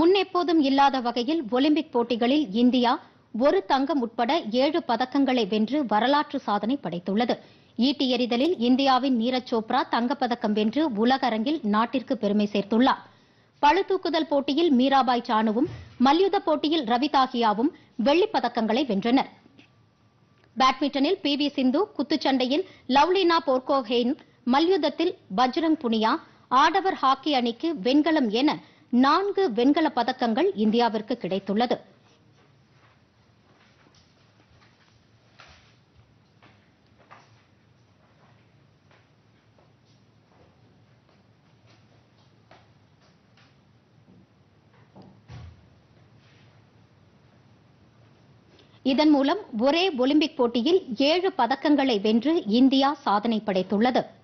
முன்னெப்போதும் இல்லாத வகையில் ஒலிம்பிக் போட்டிகளில் இந்தியா ஒரு தங்கம் உட்பட ஏழு பதக்கங்களை வென்று வரலாற்று சாதனை படைத்துள்ளது ஈட்டி எறிதலில் இந்தியாவின் நீரஜ் சோப்ரா தங்கப்பதக்கம் வென்று உலக அரங்கில் நாட்டிற்கு பெருமை சேர்த்துள்ளார் பளுதூக்குதல் போட்டியில் மீராபாய் சானுவும் மல்யுத்த போட்டியில் ரவி தாஹியாவும் வெள்ளிப் பதக்கங்களை வென்றனர் பேட்மிண்டனில் பி வி சிந்து குத்துச்சண்டையில் லவ்லினா போர்கோஹெயின் மல்யுத்தத்தில் பஜ்ரங் புனியா ஆடவர் ஹாக்கி அணிக்கு வெண்கலம் என நான்கு வெண்கல பதக்கங்கள் இந்தியாவிற்கு கிடைத்துள்ளது இதன் மூலம் ஒரே ஒலிம்பிக் போட்டியில் ஏழு பதக்கங்களை வென்று இந்தியா சாதனை படைத்துள்ளது